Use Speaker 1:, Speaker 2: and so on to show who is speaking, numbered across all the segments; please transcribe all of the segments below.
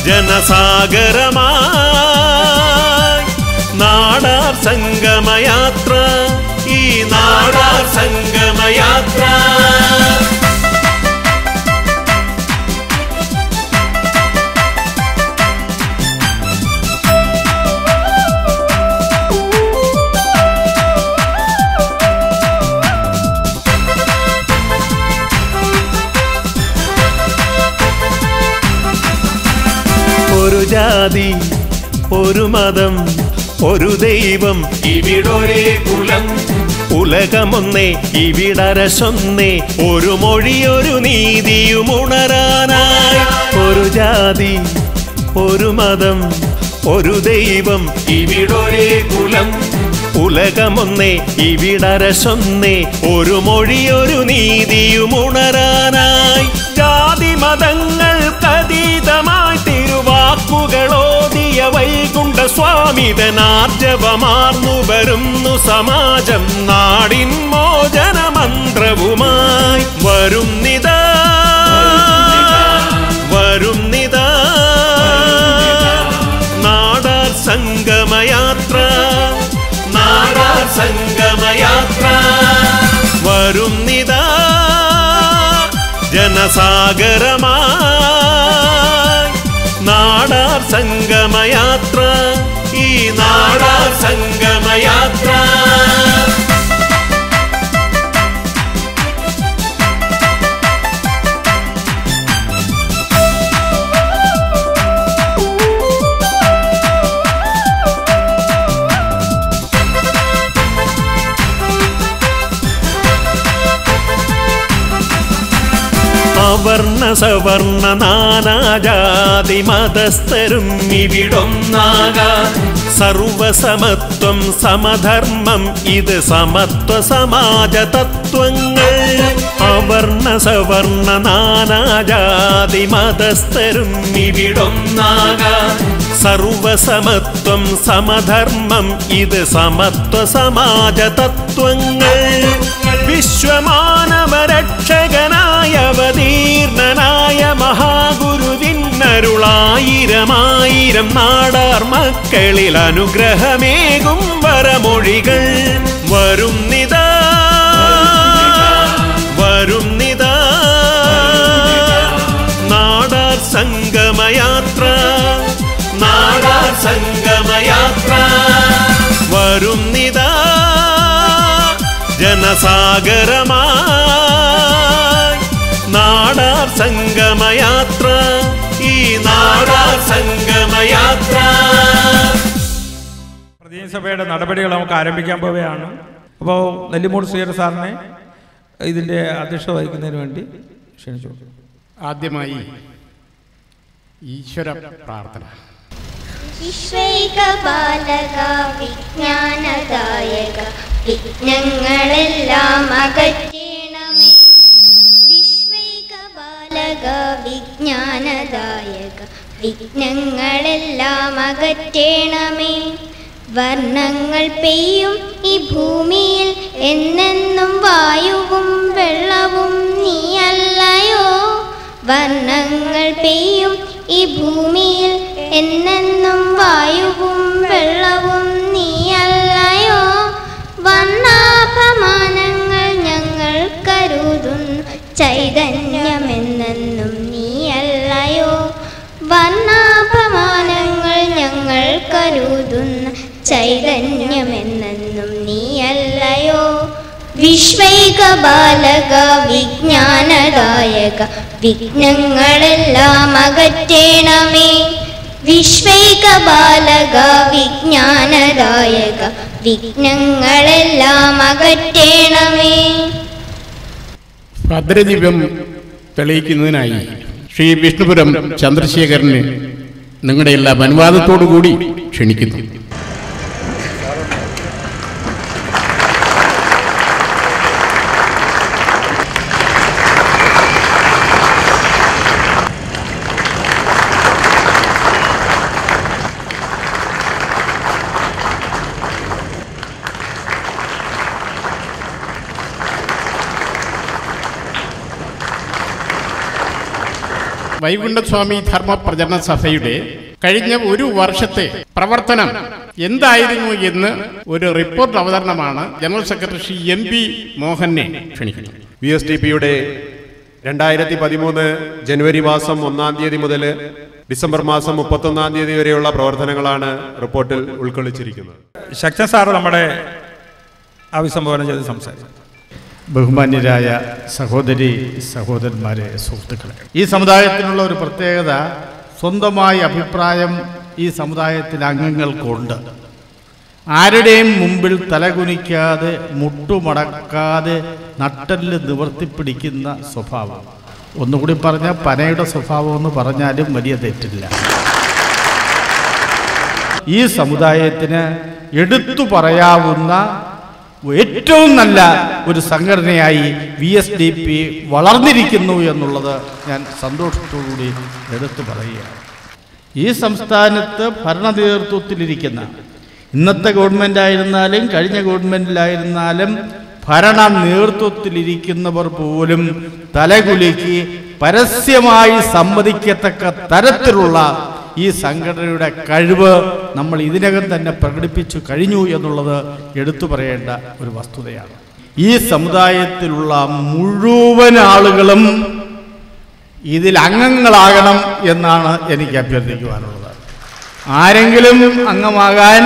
Speaker 1: ജനസാഗരമായി നാടാർ സംഗമയാത്ര ഈ നാടാർ സംഗമയാത്ര ഒരു ജാതി ഒരു മതം ഒരു ദൈവം ഇവിടൊരേ കുലം ഉലകമൊന്നേ ഇവിടരശൊന്നേ ഒരു മൊഴി ഒരു നീതിയും ഉണരാനായി ഒരു ജാതി ഒരു മതം ഒരു ദൈവം ഇവിടൊരേ കുലം ഉലകമൊന്നേ ഇവിടരശൊന്നേ ഒരു മൊഴി ഒരു നീതിയും ഉണരാനായി ജാതി മതങ്ങൾക്കതീതമായി തിരുവാക്കുകളോതിയ വൈകുണ്ഠ സ്വാമിതനാർജവമാർന്നു വരുന്നു സമാജം നാടിൻ മോചന മന്ത്രവുമായി വരും നിതാ വരും നിതാ നാടാർ സംഗമയാത്ര നാടാർ സംഗമയാത്ര വരും നിതാ ജനസാഗരമായി നാടാർ സംഗമയാത്ര ഈ നാടാർ സംഗമയാത്ര അവർണ സവർണ നാനാജാതി മതസ്ഥരും ഇവിടൊന്നാക സർവസമത്വം സമധർമ്മം ഇത് സമത്വ സമാജ തത്വങ്ങൾ അവർണ സവർണ നാനാജാതി മതസ്ഥരും ഇവിടൊന്നാക സർവസമത്വം സമധർമ്മം ഇത് സമത്വ സമാജ തത്വങ്ങൾ വിശ്വമാനവരക്ഷകനായ അവതീർണനായ മഹാഗുരുവിന്നരുളായിരമായിരം നാടാർ മക്കളിൽ അനുഗ്രഹമേകും വരമൊഴികൾ വരും നിതാ വരും നിതാ നാടാർ സംഗമയാത്ര നാടാർ സംഗമയാത്ര വരും നിതാ ജനസാഗരമായി നാടാർ സംഗമയാത്ര ഈ നാടാർ സംഗമയാത്ര
Speaker 2: പ്രതിനിധിസഭയുടെ നടപടികൾ നമുക്ക് ആരംഭിക്കാൻ പോവുകയാണ് അപ്പോൾ നെല്ലിമൂട് ശ്രീധര സാറിനെ ഇതിൻ്റെ അധ്യക്ഷത വഹിക്കുന്നതിന് വേണ്ടി ക്ഷണിച്ചു
Speaker 3: ആദ്യമായി ഈശ്വര പ്രാർത്ഥന
Speaker 4: വിശ്വൈകബാലക വിജ്ഞാനദായക വിഘ്നങ്ങളെല്ലാം അകറ്റണമേ വിശ്വൈകബാലക വിജ്ഞാനദായക വിഘ്നങ്ങളെല്ലാം അകറ്റണമേ വർണ്ണങ്ങൾ പെയ്യും ഈ ഭൂമിയിൽ എന്നെന്നും വായുവും വെള്ളവും നീയല്ലയോ വർണ്ണങ്ങൾ പെയ്യും ഈ ഭൂമിയിൽ എന്നെന്നും വായുവും വെള്ളവും നീയല്ലയോ വർണ്ണാപമാനങ്ങൾ ഞങ്ങൾ കരുതുന്നു ചൈതന്യമെന്നെന്നും നീയല്ലയോ വർണ്ണാപമാനങ്ങൾ ഞങ്ങൾ കരുതുന്ന ചൈതന്യമെന്നെന്നും നീയല്ലയോ വിശ്വൈക ബാലക വിജ്ഞാനദായക വിഘ്നങ്ങളെല്ലാം അകറ്റണമേ വിശ്വൈക ബാലക വിജ്ഞാനദായക വിഘ്നങ്ങളെല്ലാം അകറ്റണമേ
Speaker 3: ഭദ്രദീപം തെളിയിക്കുന്നതിനായി ശ്രീ വിഷ്ണുപുരം ചന്ദ്രശേഖരന് നിങ്ങളുടെ എല്ലാ അനുവാദത്തോടു കൂടി ക്ഷണിക്കുന്നു വൈകുണ്ഠസ്വാമി ധർമ്മ പ്രചരണ സഭയുടെ കഴിഞ്ഞ ഒരു വർഷത്തെ പ്രവർത്തനം എന്തായിരുന്നു എന്ന് ഒരു റിപ്പോർട്ട് അവതരണമാണ് general secretary Shri M P മോഹനെ ക്ഷണിക്കുന്നത്
Speaker 5: വി എസ് ഡി പിയുടെ രണ്ടായിരത്തി പതിമൂന്ന് ജനുവരി മാസം ഒന്നാം തീയതി മുതൽ ഡിസംബർ മാസം മുപ്പത്തൊന്നാം തീയതി വരെയുള്ള പ്രവർത്തനങ്ങളാണ് റിപ്പോർട്ടിൽ ഉൾക്കൊള്ളിച്ചിരിക്കുന്നത്
Speaker 2: ശക്തൻ സാറ് നമ്മുടെ അഭിസംബോധന ചെയ്ത് സംസാരിക്കും
Speaker 6: ബഹുമാന്യരായ സഹോദരി സഹോദരന്മാരെ സുഹൃത്തുക്കളെ ഈ സമുദായത്തിനുള്ള ഒരു പ്രത്യേകത സ്വന്തമായ അഭിപ്രായം ഈ സമുദായത്തിലെ അംഗങ്ങൾക്കുണ്ട് ആരുടെയും മുമ്പിൽ തലകുനിക്കാതെ മുട്ടുമടക്കാതെ നട്ടല് നിവർത്തിപ്പിടിക്കുന്ന സ്വഭാവം ഒന്നുകൂടി പറഞ്ഞാൽ പനയുടെ സ്വഭാവം എന്ന് പറഞ്ഞാലും വലിയ തെറ്റില്ല ഈ സമുദായത്തിന് എടുത്തു പറയാവുന്ന ഏറ്റവും നല്ല ഒരു സംഘടനയായി വി എസ് ഡി പി വളർന്നിരിക്കുന്നു എന്നുള്ളത് ഞാൻ സന്തോഷത്തോടുകൂടി എടുത്തു പറയുകയാണ് ഈ സംസ്ഥാനത്ത് ഭരണ നേതൃത്വത്തിലിരിക്കുന്ന ഇന്നത്തെ ഗവൺമെൻറ് ആയിരുന്നാലും കഴിഞ്ഞ ഗവൺമെൻറ്റിലായിരുന്നാലും ഭരണ നേതൃത്വത്തിലിരിക്കുന്നവർ പോലും തലകുലുക്കി പരസ്യമായി സമ്മതിക്കത്തക്ക തരത്തിലുള്ള ഈ സംഘടനയുടെ കഴിവ് നമ്മൾ ഇതിനകം തന്നെ പ്രകടിപ്പിച്ചു കഴിഞ്ഞു എന്നുള്ളത് എടുത്തു പറയേണ്ട ഒരു വസ്തുതയാണ് ഈ സമുദായത്തിലുള്ള മുഴുവൻ ആളുകളും ഇതിൽ അംഗങ്ങളാകണം എന്നാണ് എനിക്ക് അഭ്യർത്ഥിക്കുവാനുള്ളത് ആരെങ്കിലും അംഗമാകാൻ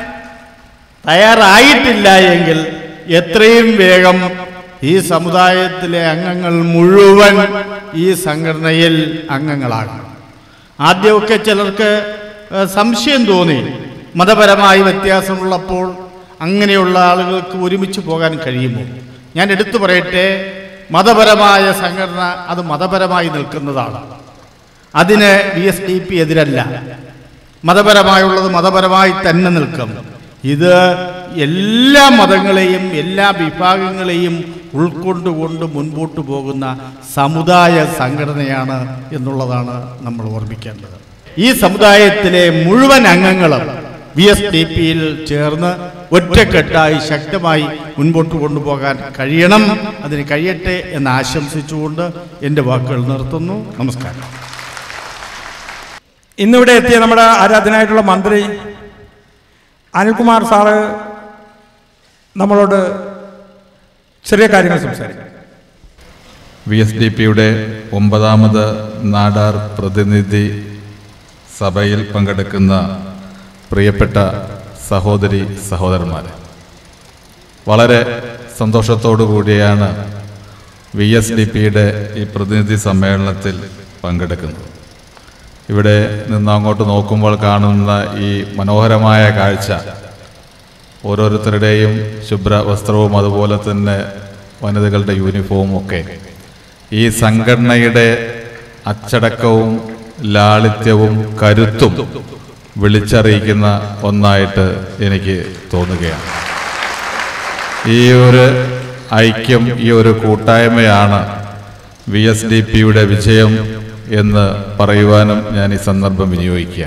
Speaker 6: തയ്യാറായിട്ടില്ല എങ്കിൽ എത്രയും വേഗം ഈ സമുദായത്തിലെ അംഗങ്ങൾ മുഴുവൻ ഈ സംഘടനയിൽ അംഗങ്ങളാകണം ആദ്യമൊക്കെ ചിലർക്ക് ഏഹ്, സംശയം തോന്നി മതപരമായി വ്യത്യാസമുള്ളപ്പോൾ അങ്ങനെയുള്ള ആളുകൾക്ക് ഒരുമിച്ച് പോകാൻ കഴിയുമോ ഞാൻ എടുത്തു പറയട്ടെ മതപരമായ സംഘടന അത് മതപരമായി നിൽക്കുന്നതാണ് അതിന് വി എസ് ഡി പി എതിരല്ല മതപരമായുള്ളത് മതപരമായി തന്നെ നിൽക്കും ഇത് എല്ലാ മതങ്ങളെയും എല്ലാ വിഭാഗങ്ങളെയും ഉൾക്കൊണ്ടുകൊണ്ട് മുൻപോട്ട് പോകുന്ന സമുദായ സംഘടനയാണ് എന്നുള്ളതാണ് നമ്മൾ ഓർമ്മിക്കേണ്ടത് ഈ സമുദായത്തിലെ മുഴുവൻ അംഗങ്ങളും വി എസ് ഡി പിയിൽ ചേർന്ന് ഒറ്റക്കെട്ടായി ശക്തമായി മുൻപോട്ട് കൊണ്ടുപോകാൻ കഴിയണം അതിന് കഴിയട്ടെ എന്ന് ആശംസിച്ചുകൊണ്ട് എൻ്റെ വാക്കുകൾ നിർത്തുന്നു നമസ്കാരം
Speaker 2: ഇന്നിവിടെ എത്തിയ നമ്മുടെ ആരാധനായിട്ടുള്ള മന്ത്രി അനിൽകുമാർ സാറ് നമ്മളോട് ചെറിയ കാര്യങ്ങൾ സംസാരിക്കും
Speaker 7: വി എസ് ഡി പിയുടെ ഒമ്പതാമത് നാടാർ പ്രതിനിധി സഭയിൽ പങ്കെടുക്കുന്ന പ്രിയപ്പെട്ട സഹോദരി സഹോദരന്മാരെ വളരെ സന്തോഷത്തോടു കൂടിയാണ് വി എസ് ഡി പിയുടെ ഈ പ്രതിനിധി സമ്മേളനത്തിൽ പങ്കെടുക്കുന്നത് ഇവിടെ നിന്ന് അങ്ങോട്ട് നോക്കുമ്പോൾ കാണുന്ന ഈ മനോഹരമായ കാഴ്ച ഓരോരുത്തരുടെയും ശുഭ്ര വസ്ത്രവും അതുപോലെ തന്നെ വനിതകളുടെ യൂണിഫോമും ഒക്കെ ഈ സംഘടനയുടെ അച്ചടക്കവും ലാളിത്യവും കരുത്തും വിളിച്ചറിയിക്കുന്ന ഒന്നായിട്ട് എനിക്ക് തോന്നുകയാണ് ഈ ഒരു ഐക്യം ഈ ഒരു കൂട്ടായ്മയാണ് വി എസ് ഡി പിയുടെ വിജയം എന്ന് പറയുവാനും ഞാൻ ഈ സന്ദർഭം വിനിയോഗിക്കുക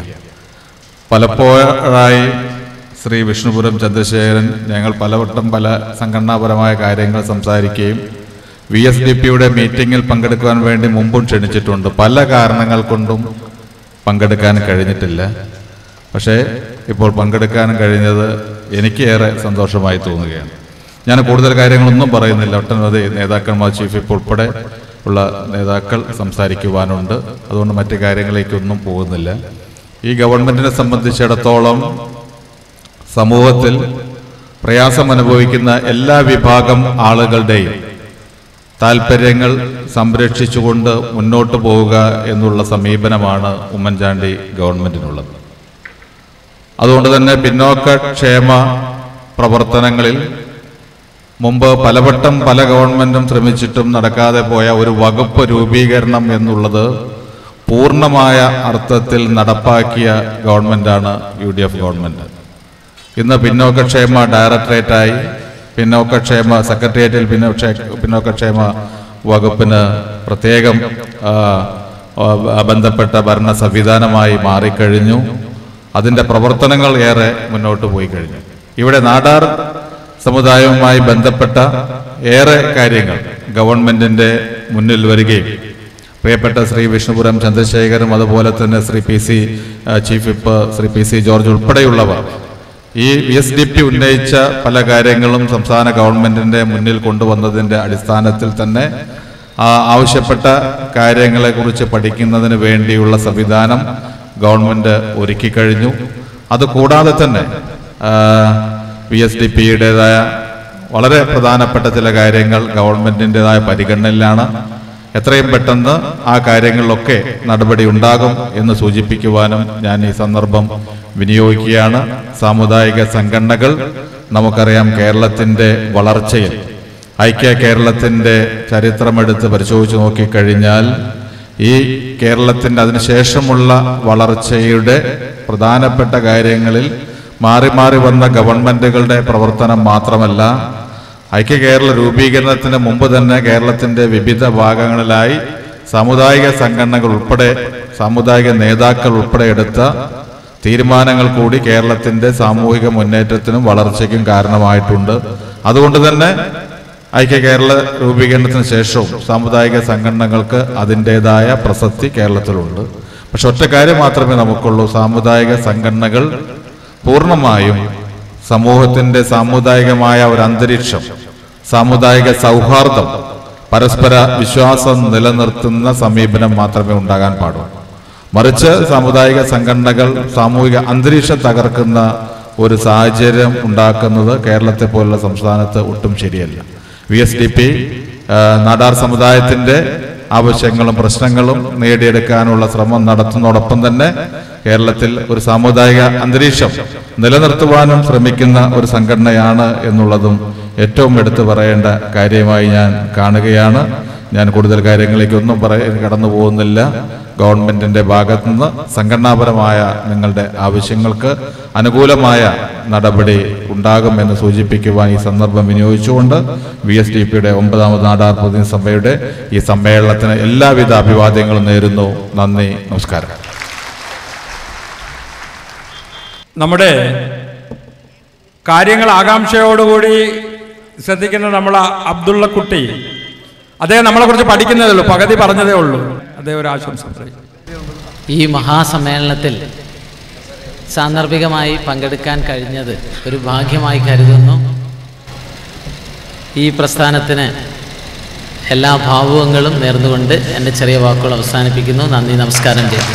Speaker 7: പലപ്പോഴായി ശ്രീ വിഷ്ണുപുരം ചന്ദ്രശേഖരൻ ഞങ്ങൾ പലവട്ടം പല സംഘടനാപരമായ കാര്യങ്ങൾ സംസാരിക്കുകയും വി എസ് ഡി പിയുടെ മീറ്റിങ്ങിൽ പങ്കെടുക്കുവാൻ വേണ്ടി മുമ്പും ക്ഷണിച്ചിട്ടുണ്ട് പല കാരണങ്ങൾ കൊണ്ടും പങ്കെടുക്കാൻ കഴിഞ്ഞിട്ടില്ല പക്ഷേ ഇപ്പോൾ പങ്കെടുക്കാൻ കഴിഞ്ഞത് എനിക്ക് ഏറെ സന്തോഷമായി തോന്നുകയാണ് ഞാൻ കൂടുതൽ കാര്യങ്ങളൊന്നും പറയുന്നില്ല ഒട്ടനവധി നേതാക്കന്മാർ ചീഫ് ഇപ്പോൾ ഉൾപ്പെടെ ഉള്ള നേതാക്കൾ സംസാരിക്കുവാനുണ്ട് അതുകൊണ്ട് മറ്റു കാര്യങ്ങളിലേക്കൊന്നും പോകുന്നില്ല ഈ ഗവൺമെന്റിനെ സംബന്ധിച്ചിടത്തോളം സമൂഹത്തിൽ പ്രയാസം അനുഭവിക്കുന്ന എല്ലാ വിഭാഗം ആളുകളുടെയും താല്പര്യങ്ങൾ സംരക്ഷിച്ചുകൊണ്ട് മുന്നോട്ട് പോവുക എന്നുള്ള സമീപനമാണ് ഉമ്മൻചാണ്ടി ഗവൺമെന്റിനുള്ളത് അതുകൊണ്ട് തന്നെ പിന്നോക്ക ക്ഷേമ പ്രവർത്തനങ്ങളിൽ മുമ്പ് പലവട്ടം പല ഗവൺമെന്റും ശ്രമിച്ചിട്ടും നടക്കാതെ പോയ ഒരു വകുപ്പ് രൂപീകരണം എന്നുള്ളത് പൂർണ്ണമായ അർത്ഥത്തിൽ നടപ്പാക്കിയ ഗവൺമെന്റാണ് യു ഡി എഫ് ഗവൺമെന്റ് ഇന്ന് പിന്നോക്കക്ഷേമ ഡയറക്ടറേറ്റായി പിന്നോക്കക്ഷേമ സെക്രട്ടേറിയറ്റിൽ പിന്നോക്ഷേ പിന്നോക്കക്ഷേമ വകുപ്പിന് പ്രത്യേകം ആ, ആ, ബന്ധപ്പെട്ട ഭരണ സംവിധാനമായി മാറിക്കഴിഞ്ഞു അതിൻ്റെ പ്രവർത്തനങ്ങൾ ഏറെ മുന്നോട്ട് പോയി കഴിഞ്ഞു ഇവിടെ നാടാർ സമുദായവുമായി ബന്ധപ്പെട്ട ഏറെ കാര്യങ്ങൾ ഗവൺമെന്റിന്റെ മുന്നിൽ വരികയും പ്രിയപ്പെട്ട ശ്രീ വിഷ്ണുപുരം ചന്ദ്രശേഖരും അതുപോലെ തന്നെ ശ്രീ പി സി ആ, chief whip Shri P C George ഉൾപ്പെടെയുള്ളവർ ഈ വി എസ് ഡി പി ഉന്നയിച്ച പല കാര്യങ്ങളും സംസ്ഥാന ഗവൺമെന്റിന്റെ മുന്നിൽ കൊണ്ടുവന്നതിന്റെ അടിസ്ഥാനത്തിൽ തന്നെ ആ ആവശ്യപ്പെട്ട കാര്യങ്ങളെക്കുറിച്ച് പഠിക്കുന്നതിന് വേണ്ടിയുള്ള സംവിധാനം ഗവൺമെന്റ് ഒരുക്കി കഴിഞ്ഞു അതുകൂടാതെ തന്നെ വി എസ് ഡി പിയുടേതായ വളരെ പ്രധാനപ്പെട്ട ചില കാര്യങ്ങൾ ഗവൺമെന്റിൻ്റെതായ പരിഗണനയിലാണ് എത്രയും പെട്ടെന്ന് ആ കാര്യങ്ങളിലൊക്കെ നടപടി ഉണ്ടാകും എന്ന് സൂചിപ്പിക്കുവാനും ഞാൻ ഈ സന്ദർഭം വിനിയോഗിക്കുകയാണ് സാമുദായിക സംഘടനകൾ നമുക്കറിയാം കേരളത്തിൻ്റെ വളർച്ചയിൽ ഐക്യ കേരളത്തിൻ്റെ ചരിത്രമെടുത്ത് പരിശോധിച്ച് നോക്കിക്കഴിഞ്ഞാൽ ഈ കേരളത്തിൻ്റെ അതിനുശേഷമുള്ള വളർച്ചയുടെ പ്രധാനപ്പെട്ട കാര്യങ്ങളിൽ മാറി മാറി വന്ന ഗവൺമെന്റുകളുടെ പ്രവർത്തനം മാത്രമല്ല ഐക്യ കേരള രൂപീകരണത്തിന് മുമ്പ് തന്നെ കേരളത്തിന്റെ വിവിധ ഭാഗങ്ങളിലായി സാമുദായിക സംഘടനകൾ ഉൾപ്പെടെ സാമുദായിക നേതാക്കൾ ഉൾപ്പെടെ എടുത്ത തീരുമാനങ്ങൾ കൂടി കേരളത്തിന്റെ സാമൂഹിക മുന്നേറ്റത്തിനും വളർച്ചയ്ക്കും കാരണമായിട്ടുണ്ട് അതുകൊണ്ട് തന്നെ ഐക്യ കേരള രൂപീകരണത്തിന് ശേഷവും സാമുദായിക സംഘടനകൾക്ക് അതിൻ്റെതായ പ്രസക്തി കേരളത്തിലുണ്ട് പക്ഷെ ഒറ്റ കാര്യം മാത്രമേ നമുക്കുള്ളൂ സാമുദായിക സംഘടനകൾ പൂർണ്ണമായും സമൂഹത്തിന്റെ സാമുദായികമായ ഒരു അന്തരീക്ഷം സാമുദായിക സൗഹാർദ്ദം പരസ്പര വിശ്വാസം നിലനിർത്തുന്ന സമീപനം മാത്രമേ ഉണ്ടാകാൻ പാടൂ മറിച്ച് സാമുദായിക സംഘടനകൾ സാമൂഹിക അന്തരീക്ഷം തകർക്കുന്ന ഒരു സാഹചര്യം ഉണ്ടാക്കുന്നത് കേരളത്തെ പോലുള്ള സംസ്ഥാനത്ത് ഒട്ടും ശരിയല്ല V S D P Nadar സമുദായത്തിന്റെ ആവശ്യങ്ങളും പ്രശ്നങ്ങളും നേടിയെടുക്കാനുള്ള ശ്രമം നടത്തുന്നതോടൊപ്പം തന്നെ കേരളത്തിൽ ഒരു സാമുദായിക അന്തരീക്ഷം നിലനിർത്തുവാനും ശ്രമിക്കുന്ന ഒരു സംഘടനയാണ് എന്നുള്ളതും ഏറ്റവും എടുത്തു പറയേണ്ട കാര്യമായി ഞാൻ കാണുകയാണ് ഞാൻ കൂടുതൽ കാര്യങ്ങളിലേക്കൊന്നും പറയ കടന്നു പോകുന്നില്ല ഗവൺമെന്റിന്റെ ഭാഗത്തു നിന്ന് സംഘടനാപരമായ നിങ്ങളുടെ ആവശ്യങ്ങൾക്ക് അനുകൂലമായ നടപടി ഉണ്ടാകുമെന്ന് സൂചിപ്പിക്കുവാൻ ഈ സന്ദർഭം വിനിയോഗിച്ചുകൊണ്ട് വി എസ് ഡി പിയുടെ ഒമ്പതാമത് നാടാർ പ്രതിനിധി സഭയുടെ ഈ സമ്മേളനത്തിന് എല്ലാവിധ അഭിവാദ്യങ്ങളും നേരുന്നു നന്ദി നമസ്കാരം
Speaker 2: നമ്മുടെ കാര്യങ്ങൾ ആകാംക്ഷയോടുകൂടി ശ്രദ്ധിക്കുന്ന നമ്മളെ അബ്ദുള്ള കുട്ടി അദ്ദേഹം നമ്മളെ കുറിച്ച് പഠിക്കുന്നതേ ഉള്ളൂ പകുതി പറഞ്ഞതേ ഉള്ളൂ അദ്ദേഹം ഒരു ആശംസ പറയും
Speaker 8: ഈ മഹാസമ്മേളനത്തിൽ സാന്ദർഭികമായി പങ്കെടുക്കാൻ കഴിഞ്ഞത് ഒരു ഭാഗ്യമായി കരുതുന്നു ഈ പ്രസ്ഥാനത്തിന് എല്ലാ ഭാവുകങ്ങളും നേർന്നുകൊണ്ട് എൻ്റെ ചെറിയ വാക്കുകൾ അവസാനിപ്പിക്കുന്നു നന്ദി നമസ്കാരം ചെയ്യുന്നു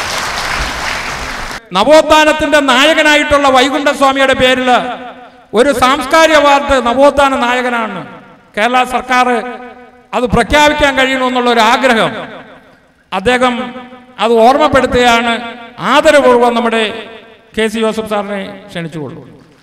Speaker 2: നവോത്ഥാനത്തിന്റെ നായകനായിട്ടുള്ള വൈകുണ്ഠസ്വാമിയുടെ പേരിൽ ഒരു സാംസ്കാരിക അവാർഡ് നവോത്ഥാന നായകനാണ് കേരള സർക്കാർ അത് പ്രഖ്യാപിക്കാൻ കഴിയണമെന്നുള്ള ഒരു ആഗ്രഹം അദ്ദേഹം അത് ഓർമ്മപ്പെടുത്തുകയാണ് ആദരപൂർവ്വം നമ്മുടെ കെ സി ജോസഫ് സാറിനെ ക്ഷണിച്ചുകൊള്ളു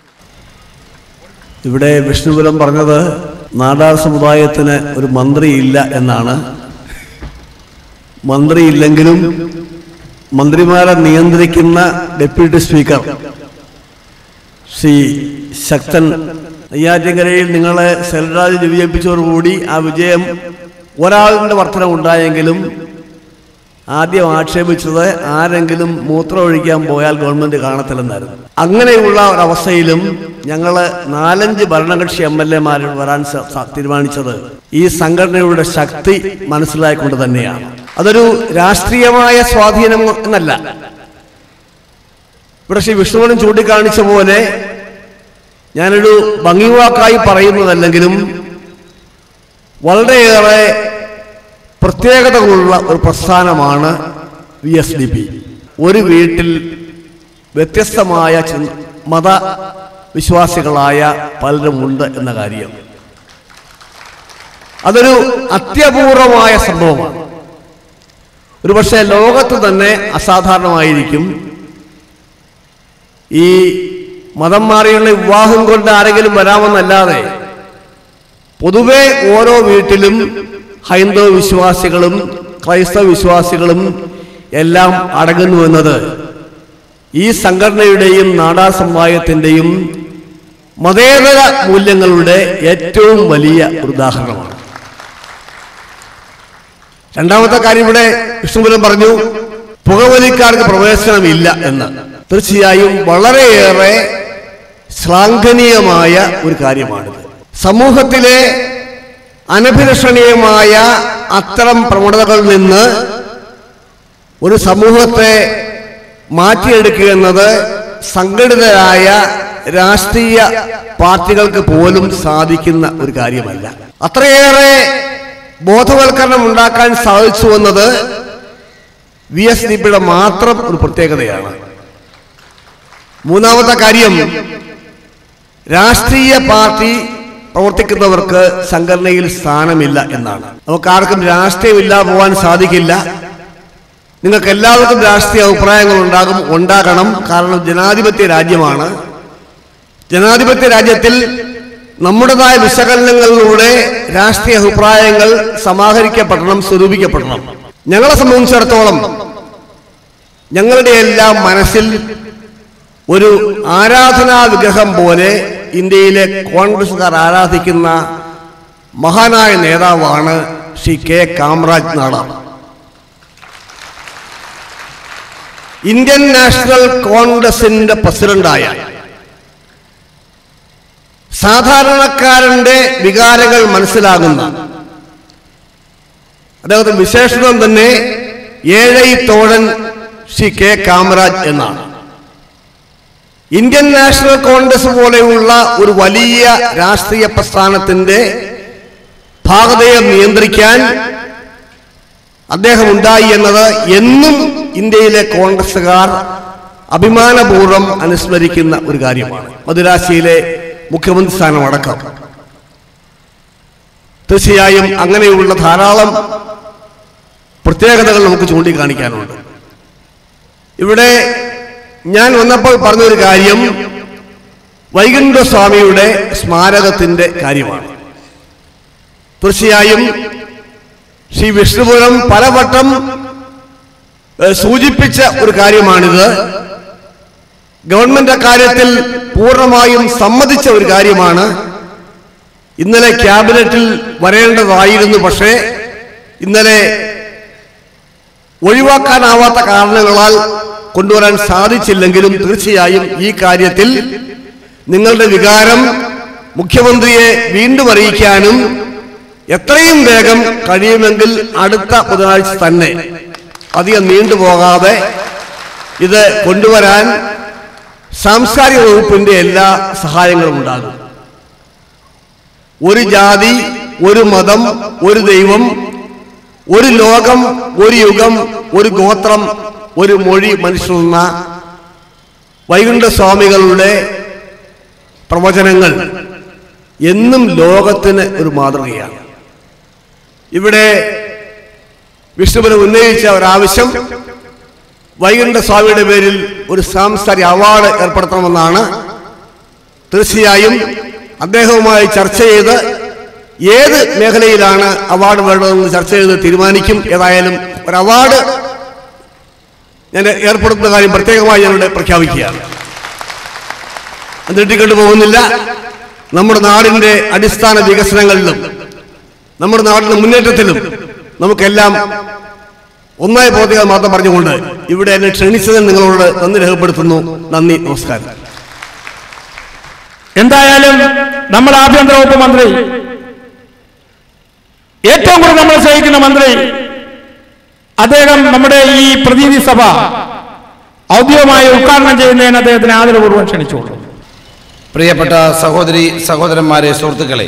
Speaker 9: ഇവിടെ വിഷ്ണുപുരം പറഞ്ഞത് നാടാർ സമുദായത്തിന് ഒരു മന്ത്രിയില്ല എന്നാണ് മന്ത്രിയില്ലെങ്കിലും മന്ത്രിമാരെ നിയന്ത്രിക്കുന്ന ഡെപ്യൂട്ടി സ്പീക്കർ ശ്രീ ശക്തൻ നെയ്യാറ്റിൻകരയിൽ നിങ്ങളെ സെൽരാജ് വിജയിപ്പിച്ചതോടുകൂടി ആ വിജയം ഒരാളിൻ്റെ വർധന ഉണ്ടായെങ്കിലും ആദ്യം ആക്ഷേപിച്ചത് ആരെങ്കിലും മൂത്രം ഒഴിക്കാൻ പോയാൽ ഗവൺമെന്റ് കാണത്തില്ലെന്നായിരുന്നു അങ്ങനെയുള്ള ഒരവസ്ഥയിലും ഞങ്ങൾ നാലഞ്ച് ഭരണകക്ഷി എം എൽ എമാർ വരാൻ സ- സ- തീരുമാനിച്ചത് ഈ സംഘടനയുടെ ശക്തി മനസ്സിലായിക്കൊണ്ട് തന്നെയാണ് അതൊരു രാഷ്ട്രീയമായ സ്വാധീനം എന്നല്ല ഇവിടെ ശ്രീ വിഷ്ണുവനും ചൂണ്ടിക്കാണിച്ച പോലെ ഞാനൊരു ഭംഗിവാക്കായി പറയുന്നതല്ലെങ്കിലും വളരെയേറെ പ്രത്യേകതകളുള്ള ഒരു പ്രസ്ഥാനമാണ് വി എസ് ഡി പി ഒരു വീട്ടിൽ വ്യത്യസ്തമായ ചിന്ത- മത വിശ്വാസികളായ പലരും ഉണ്ട് എന്ന കാര്യം അതൊരു അത്യപൂർവമായ സംഭവമാണ് ഒരുപക്ഷെ ലോകത്ത് തന്നെ അസാധാരണമായിരിക്കും ഈ മതം മാറിയുള്ള വിവാഹം കൊണ്ട് ആരെങ്കിലും വരാമെന്നല്ലാതെ പൊതുവെ ഓരോ വീട്ടിലും ഹൈന്ദവ വിശ്വാസികളും ക്രൈസ്തവ വിശ്വാസികളും എല്ലാം അടങ്ങുന്നുവെന്നത് ഈ സംഘടനയുടെയും നാടാർ സമുദായത്തിൻ്റെയും മതേതര മൂല്യങ്ങളുടെ ഏറ്റവും വലിയ ഒരു ഉദാഹരണമാണ് രണ്ടാമത്തെ കാര്യം ഇവിടെ വിഷ്ണുപുരം പറഞ്ഞു പുകവലിക്കാർക്ക് പ്രവേശനമില്ല എന്ന് തീർച്ചയായും വളരെയേറെ ശ്ലാഘനീയമായ ഒരു കാര്യമാണിത് സമൂഹത്തിലെ അനഭിലഷണീയമായ അത്തരം പ്രവണതകളിൽ നിന്ന് ഒരു സമൂഹത്തെ മാറ്റിയെടുക്കുക എന്നത് സംഘടിതരായ രാഷ്ട്രീയ പാർട്ടികൾക്ക് പോലും സാധിക്കുന്ന ഒരു കാര്യമല്ല അത്രയേറെ ബോധവൽക്കരണം ഉണ്ടാക്കാൻ സാധിച്ചു എന്നത് വി എസ് ഡി പിയുടെ മാത്രം ഒരു പ്രത്യേകതയാണ് മൂന്നാമത്തെ കാര്യം രാഷ്ട്രീയ പാർട്ടി പ്രവർത്തിക്കുന്നവർക്ക് സംഘടനയിൽ സ്ഥാനമില്ല എന്നാണ് നമുക്ക് ആർക്കും രാഷ്ട്രീയമില്ല പോകാൻ സാധിക്കില്ല നിങ്ങൾക്ക് എല്ലാവർക്കും രാഷ്ട്രീയ അഭിപ്രായങ്ങൾ ഉണ്ടാകും ഉണ്ടാകണം കാരണം ജനാധിപത്യ രാജ്യമാണ് ജനാധിപത്യ രാജ്യത്തിൽ നമ്മുടേതായ വിശകലനങ്ങളിലൂടെ രാഷ്ട്രീയ അഭിപ്രായങ്ങൾ സമാഹരിക്കപ്പെടണം സ്വരൂപിക്കപ്പെടണം ഞങ്ങളെ സംബന്ധിച്ചിടത്തോളം ഞങ്ങളുടെ എല്ലാം മനസ്സിൽ ഒരു ആരാധനാ വിഗ്രഹം പോലെ ഇന്ത്യയിലെ കോൺഗ്രസുകാർ ആരാധിക്കുന്ന മഹാനായ നേതാവാണ് Shri K Kamaraj Nadar Indian National കോൺഗ്രസിന്റെ പ്രസിഡന്റായ സാധാരണക്കാരന്റെ വികാരങ്ങൾ മനസ്സിലാകുന്ന അദ്ദേഹത്തിന്റെ വിശേഷണം തന്നെ ഏഴൈ തോഴൻ ശ്രീ കെ കാമരാജ് എന്നാണ് ഇന്ത്യൻ നാഷണൽ കോൺഗ്രസ് പോലെയുള്ള ഒരു വലിയ രാഷ്ട്രീയ പ്രസ്ഥാനത്തിന്റെ ഭാഗതയെ നിയന്ത്രിക്കാൻ അദ്ദേഹം ഉണ്ടായി എന്നത് എന്നും ഇന്ത്യയിലെ കോൺഗ്രസുകാർ അഭിമാനപൂർവ്വം അനുസ്മരിക്കുന്ന ഒരു കാര്യമാണ് മദുരാശിയിലെ മുഖ്യമന്ത്രി സ്ഥാനം അടക്കം തീർച്ചയായും അങ്ങനെയുള്ള ധാരാളം പ്രത്യേകതകൾ നമുക്ക് ചൂണ്ടിക്കാണിക്കാനുണ്ട് ഇവിടെ ഞാൻ വന്നപ്പോൾ പറഞ്ഞൊരു കാര്യം വൈകുണ്ഠ സ്വാമിയുടെ സ്മാരകത്തിന്റെ കാര്യമാണ് തീർച്ചയായും ശ്രീ വിഷ്ണുപുരം പലവട്ടം ഏഹ്, സൂചിപ്പിച്ച ഒരു കാര്യമാണിത് ഗവൺമെന്റ് അക്കാര്യത്തിൽ പൂർണ്ണമായും സമ്മതിച്ച ഒരു കാര്യമാണ് ഇന്നലെ ക്യാബിനറ്റിൽ വരേണ്ടതായിരുന്നു പക്ഷേ ഇന്നലെ ഒഴിവാക്കാനാവാത്ത കാരണങ്ങളാൽ കൊണ്ടുവരാൻ സാധിച്ചില്ലെങ്കിലും തീർച്ചയായും ഈ കാര്യത്തിൽ നിങ്ങളുടെ വികാരം മുഖ്യമന്ത്രിയെ വീണ്ടും അറിയിക്കാനും എത്രയും വേഗം കഴിയുമെങ്കിൽ അടുത്ത ബുധനാഴ്ച തന്നെ അധികം നീണ്ടുപോകാതെ ഇത് കൊണ്ടുവരാൻ സാംസ്കാരിക വകുപ്പിന്റെ എല്ലാ സഹായങ്ങളും ഉണ്ടാകും ഒരു ജാതി ഒരു മതം ഒരു ദൈവം ഒരു ലോകം ഒരു യുഗം ഒരു ഗോത്രം ഒരു മൊഴി മനുഷ്യരുന്ന വൈകുണ്ഠ സ്വാമികളുടെ പ്രവചനങ്ങൾ എന്നും ലോകത്തിന് ഒരു മാതൃകയാണ് ഇവിടെ വിഷ്ണുപുരം ഉന്നയിച്ച ഒരാവശ്യം വൈകുണ്ഠ സ്വാമിയുടെ പേരിൽ ഒരു സാംസ്കാരിക അവാർഡ് ഏർപ്പെടുത്തണമെന്നാണ് തീർച്ചയായും അദ്ദേഹവുമായി ചർച്ച ചെയ്ത് ഏത് മേഖലയിലാണ് അവാർഡ് വേണ്ടതെന്ന് ചർച്ച ചെയ്ത് തീരുമാനിക്കും ഏതായാലും ഒരു അവാർഡ് ഞാൻ ഏർപ്പെടുത്തുന്ന കാര്യം പ്രത്യേകമായി ഞാനിവിടെ പ്രഖ്യാപിക്കുകയാണ് അത് നീട്ടിക്കൊണ്ടു പോകുന്നില്ല നമ്മുടെ നാടിന്റെ അടിസ്ഥാന വികസനങ്ങളിലും നമ്മുടെ നാടിന്റെ മുന്നേറ്റത്തിലും നമുക്കെല്ലാം ഒന്നായി പോവുക മാത്രം പറഞ്ഞുകൊണ്ട് ഇവിടെ എന്നെ ക്ഷണിച്ചതിന് നിങ്ങളോട് നന്ദി രേഖപ്പെടുത്തുന്നു നന്ദി നമസ്കാരം
Speaker 2: എന്തായാലും നമ്മുടെ ആഭ്യന്തര വകുപ്പ് മന്ത്രി ഏറ്റവും കൂടുതൽ നമ്മൾ സ്നേഹിക്കുന്ന മന്ത്രി അദ്ദേഹം നമ്മുടെ ഈ പ്രതിനിധി സഭ ഔദ്യോഗികമായി ഉദ്ഘാടനം ചെയ്യുന്നതിന് അദ്ദേഹത്തിന് ആദരപൂർവ്വം ക്ഷണിച്ചുകൊള്ളു
Speaker 10: പ്രിയപ്പെട്ട സഹോദരി സഹോദരന്മാരെ സുഹൃത്തുക്കളെ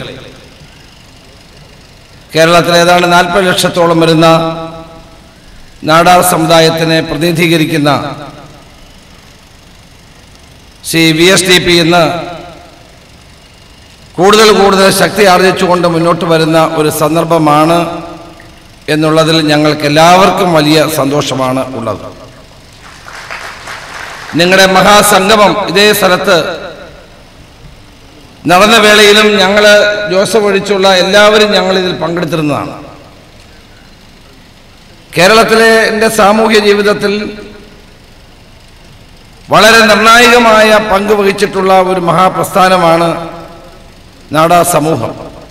Speaker 10: കേരളത്തിൽ ഏതാണ്ട് നാൽപ്പത് ലക്ഷത്തോളം വരുന്ന നാടാർ സമുദായത്തിനെ പ്രതിനിധീകരിക്കുന്ന Shri V S D P ഇന്ന് കൂടുതൽ കൂടുതൽ ശക്തി ആർജിച്ചുകൊണ്ട് മുന്നോട്ട് വരുന്ന ഒരു സന്ദർഭമാണ് എന്നുള്ളതിൽ ഞങ്ങൾക്ക് എല്ലാവർക്കും വലിയ സന്തോഷമാണ് ഉള്ളത് നിങ്ങളുടെ മഹാസംഗമം ഇതേ സ്ഥലത്ത് നടന്ന വേളയിലും ഞങ്ങൾ ജോസഫ് ഒഴിച്ചുള്ള എല്ലാവരും ഞങ്ങൾ ഇതിൽ പങ്കെടുത്തിരുന്നതാണ് കേരളത്തിലെ എൻ്റെ സാമൂഹ്യ ജീവിതത്തിൽ വളരെ നിർണായകമായ പങ്ക് വഹിച്ചിട്ടുള്ള ഒരു മഹാപ്രസ്ഥാനമാണ് നാടാ സമൂഹം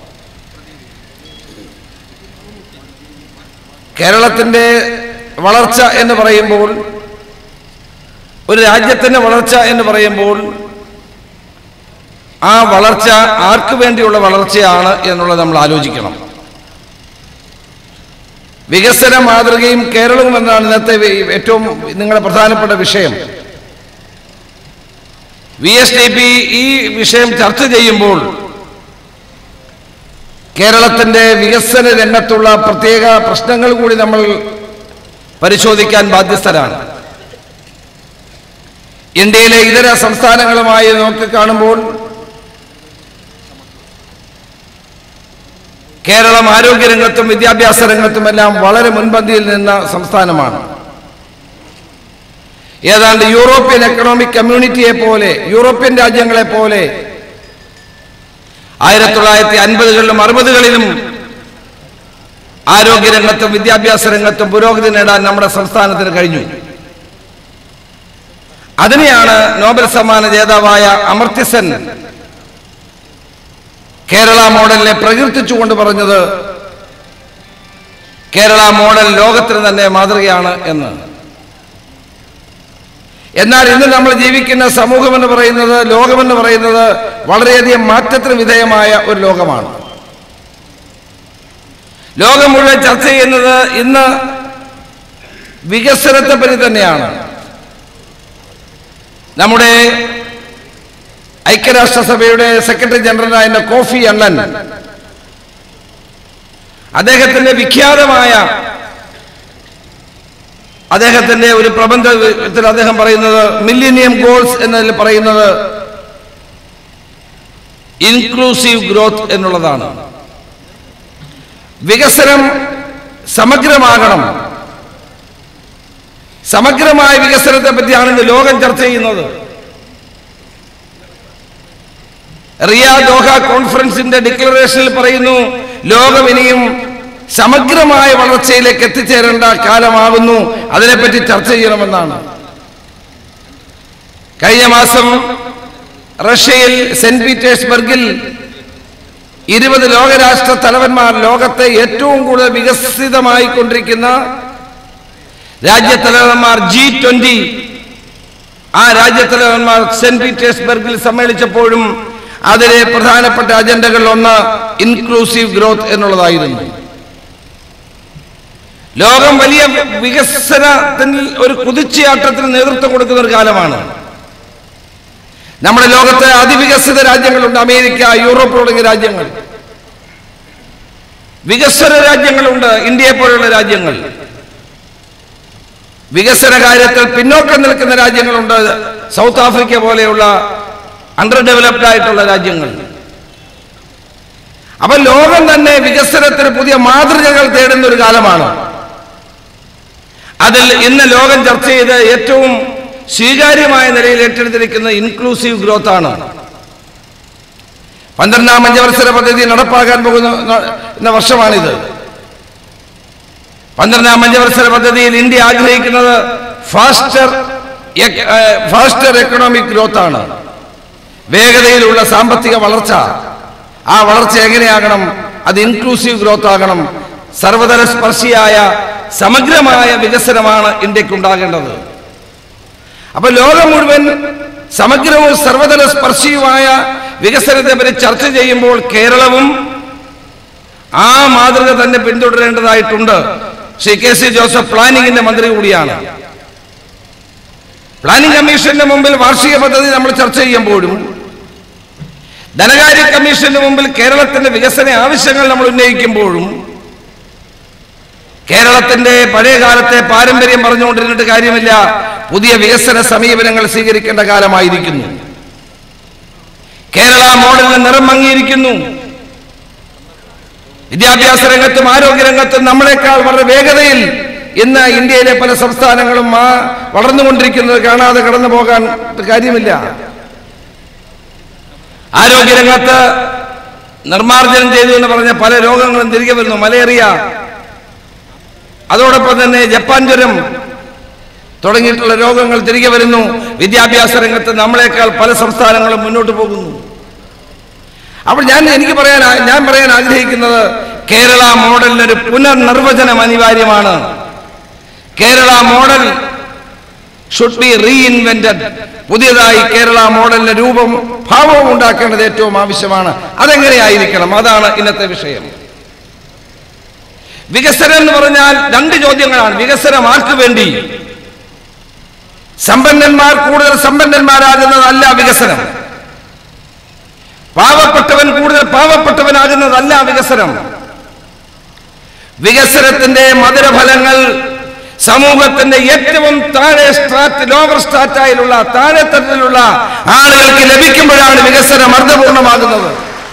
Speaker 10: കേരളത്തിൻ്റെ വളർച്ച എന്ന് പറയുമ്പോൾ ഒരു രാജ്യത്തിൻ്റെ വളർച്ച എന്ന് പറയുമ്പോൾ ആ വളർച്ച ആർക്ക് വേണ്ടിയുള്ള വളർച്ചയാണ് എന്നുള്ളത് നമ്മൾ ആലോചിക്കണം വികസന മാതൃകയും കേരളവും എന്നാണ് ഇന്നത്തെ വി- ഏറ്റവും നിങ്ങളുടെ പ്രധാനപ്പെട്ട വിഷയം വി എസ് ഡി പി ഈ വിഷയം ചർച്ച ചെയ്യുമ്പോൾ കേരളത്തിന്റെ വികസന രംഗത്തുള്ള പ്രത്യേക പ്രശ്നങ്ങൾ കൂടി നമ്മൾ പരിശോധിക്കാൻ ബാധ്യസ്ഥരാണ് ഇന്ത്യയിലെ ഇതര സംസ്ഥാനങ്ങളുമായി നോക്കിക്കാണുമ്പോൾ കേരളം ആരോഗ്യരംഗത്തും വിദ്യാഭ്യാസ രംഗത്തുമെല്ലാം വളരെ മുൻപന്തിയിൽ നിന്ന സംസ്ഥാനമാണ് ഏതാണ്ട് യൂറോപ്യൻ എക്കണോമിക് കമ്മ്യൂണിറ്റിയെ പോലെ യൂറോപ്യൻ രാജ്യങ്ങളെ പോലെ ആയിരത്തി തൊള്ളായിരത്തി അൻപതുകളിലും അറുപതുകളിലും ആരോഗ്യരംഗത്തും വിദ്യാഭ്യാസ രംഗത്തും പുരോഗതി നേടാൻ നമ്മുടെ സംസ്ഥാനത്തിന് കഴിഞ്ഞു അതിനെയാണ് നോബൽ സമ്മാന ജേതാവായ അമർത്യസൻ കേരള മോഡലിനെ പ്രകീർത്തിച്ചുകൊണ്ട് പറഞ്ഞത് കേരള മോഡൽ ലോകത്തിന് തന്നെ മാതൃകയാണ് എന്ന് എന്നാൽ ഇന്ന് നമ്മൾ ജീവിക്കുന്ന സമൂഹം എന്ന് പറയുന്നത് ലോകമെന്ന് പറയുന്നത് വളരെയധികം മാറ്റത്തിന് വിധേയമായ ഒരു ലോകമാണ് ലോകം മുഴുവൻ ചർച്ച ചെയ്യുന്നത് ഇന്ന് വികസനത്തെ പറ്റി തന്നെയാണ് നമ്മുടെ ഐക്യരാഷ്ട്രസഭയുടെ സെക്രട്ടറി ജനറലായ കോഫി അണ്ണൻ അദ്ദേഹത്തിന്റെ വിഖ്യാതമായ അദ്ദേഹത്തിന്റെ ഒരു പ്രബന്ധത്തിൽ അദ്ദേഹം പറയുന്നത് മില്ലിനിയം ഗോൾസ് എന്നതിൽ പറയുന്നത് ഇൻക്ലൂസീവ് ഗ്രോത്ത് എന്നുള്ളതാണ് വികസനം സമഗ്രമാകണം സമഗ്രമായ വികസനത്തെ പറ്റിയാണ് ഇന്ന് ലോകം ചർച്ച ചെയ്യുന്നത് റിയ ദോഹ കോൺഫറൻസിന്റെ ഡിക്ലറേഷനിൽ പറയുന്നു ലോകം ഇനിയും സമഗ്രമായ വളർച്ചയിലേക്ക് എത്തിച്ചേരേണ്ട കാലമാകുന്നു അതിനെപ്പറ്റി ചർച്ച ചെയ്യണമെന്നാണ് കഴിഞ്ഞ മാസം റഷ്യയിൽ സെന്റ് പീറ്റേഴ്സ്ബർഗിൽ ഇരുപത് ലോകരാഷ്ട്ര തലവന്മാർ ലോകത്തെ ഏറ്റവും കൂടുതൽ വികസിതമായി കൊണ്ടിരിക്കുന്ന രാജ്യത്തലവന്മാർ ജി ട്വന്റി ആ രാജ്യത്തലവന്മാർ സെന്റ് പീറ്റേഴ്സ്ബർഗിൽ സമ്മേളിച്ചപ്പോഴും അതിലെ പ്രധാനപ്പെട്ട അജണ്ടകളിൽ ഒന്ന് ഇൻക്ലൂസീവ് ഗ്രോത്ത് എന്നുള്ളതായിരുന്നു ലോകം വലിയ വികസനത്തിൽ ഒരു കുതിച്ചുയാട്ടത്തിന് നേതൃത്വം കൊടുക്കുന്ന ഒരു കാലമാണ് നമ്മുടെ ലോകത്തെ അതിവികസിത രാജ്യങ്ങളുണ്ട് അമേരിക്ക യൂറോപ്പ് തുടങ്ങിയ രാജ്യങ്ങൾ വികസന രാജ്യങ്ങളുണ്ട് ഇന്ത്യയെ പോലുള്ള രാജ്യങ്ങൾ വികസന കാര്യത്തിൽ പിന്നോക്കം നിൽക്കുന്ന രാജ്യങ്ങളുണ്ട് സൗത്ത് ആഫ്രിക്ക പോലെയുള്ള അണ്ടർ ഡെവലപ്ഡ് ആയിട്ടുള്ള രാജ്യങ്ങൾ അപ്പൊ ലോകം തന്നെ വികസനത്തിന് പുതിയ മാതൃകകൾ തേടുന്ന ഒരു കാലമാണ് അതിൽ ഇന്ന് ലോകം ചർച്ച ചെയ്ത് ഏറ്റവും സ്വീകാര്യമായ നിലയിൽ ഏറ്റെടുത്തിരിക്കുന്ന ഇൻക്ലൂസീവ് ഗ്രോത്ത് ആണ് പന്ത്രണ്ടാം പഞ്ചവത്സര പദ്ധതി നടപ്പാക്കാൻ പോകുന്ന ന- എന്ന വർഷമാണിത് പന്ത്രണ്ടാം പഞ്ചവത്സര പദ്ധതിയിൽ ഇന്ത്യ ആഗ്രഹിക്കുന്നത് ഫാസ്റ്റർ ഫാസ്റ്റർ എക്കണോമിക് ഗ്രോത്ത് ആണ് വേഗതയിലുള്ള സാമ്പത്തിക വളർച്ച ആ വളർച്ച എങ്ങനെയാകണം അത് ഇൻക്ലൂസീവ് ഗ്രോത്ത് ആകണം സർവതല സ്പർശിയായ സമഗ്രമായ വികസനമാണ് ഇന്ത്യക്ക് ഉണ്ടാകേണ്ടത് അപ്പൊ ലോകം മുഴുവൻ സമഗ്രവും സർവതല സ്പർശിയുമായ വികസനത്തെ പറ്റി ചർച്ച ചെയ്യുമ്പോൾ കേരളവും ആ മാതൃക തന്നെ പിന്തുടരേണ്ടതായിട്ടുണ്ട് ശ്രീ കെ സി ജോസഫ് പ്ലാനിങ്ങിന്റെ മന്ത്രി കൂടിയാണ് പ്ലാനിംഗ് കമ്മീഷന്റെ മുമ്പിൽ വാർഷിക പദ്ധതി നമ്മൾ ചർച്ച ചെയ്യുമ്പോഴും ധനകാര്യ കമ്മീഷന്റെ മുമ്പിൽ കേരളത്തിന്റെ വികസന ആവശ്യങ്ങൾ നമ്മൾ ഉന്നയിക്കുമ്പോഴും കേരളത്തിന്റെ പഴയ കാലത്തെ പാരമ്പര്യം പറഞ്ഞുകൊണ്ടിരുന്നിട്ട് കാര്യമില്ല പുതിയ വികസന സമീപനങ്ങൾ സ്വീകരിക്കേണ്ട കാലമായിരിക്കുന്നു കേരള മോഡലിന് നിറം മങ്ങിയിരിക്കുന്നു വിദ്യാഭ്യാസ രംഗത്തും ആരോഗ്യ രംഗത്തും നമ്മളെക്കാൾ വളരെ വേഗതയിൽ ഇന്ന് ഇന്ത്യയിലെ പല സംസ്ഥാനങ്ങളും ആ വളർന്നുകൊണ്ടിരിക്കുന്നത് കാണാതെ കടന്നു പോകാൻ കാര്യമില്ല ആരോഗ്യരംഗത്ത് നിർമ്മാർജ്ജനം ചെയ്തു എന്ന് പറഞ്ഞ പല രോഗങ്ങളും തിരികെ വരുന്നു മലേറിയ അതോടൊപ്പം തന്നെ ജപ്പാൻ ജ്വരം തുടങ്ങിയിട്ടുള്ള രോഗങ്ങൾ തിരികെ വരുന്നു വിദ്യാഭ്യാസ രംഗത്ത് നമ്മളെക്കാൾ പല സംസ്ഥാനങ്ങളും മുന്നോട്ട് പോകുന്നു അപ്പോൾ ഞാൻ എനിക്ക് പറയാൻ ആ- ഞാൻ പറയാൻ ആഗ്രഹിക്കുന്നത് കേരള മോഡലിനൊരു പുനർനിർവചനം അനിവാര്യമാണ് Kerala model should be reinvented പുതിയതായി കേരള മോഡലിന്റെ രൂപം ഭാവവും ഉണ്ടാക്കേണ്ടത് ഏറ്റവും ആവശ്യമാണ് അതെങ്ങനെയായിരിക്കണം അതാണ് ഇന്നത്തെ വിഷയം വികസനം എന്ന് പറഞ്ഞാൽ രണ്ട് ചോദ്യങ്ങളാണ് വികസനം ആർക്ക് വേണ്ടി സമ്പന്നന്മാർ കൂടുതൽ സമ്പന്നന്മാരാകുന്നതല്ല വികസനം പാവപ്പെട്ടവൻ കൂടുതൽ പാവപ്പെട്ടവനാകുന്നതല്ല വികസനം വികസനത്തിന്റെ മധുരഫലങ്ങൾ സമൂഹത്തിന്റെ ഏറ്റവും താഴെ സ്ട്രാറ്റ് ലോവർ സ്ട്രാറ്റായിലുള്ള താഴെ തട്ടിലുള്ള ആളുകൾക്ക് ലഭിക്കുമ്പോഴാണ് വികസനം അർത്ഥപൂർണമാകുന്നത്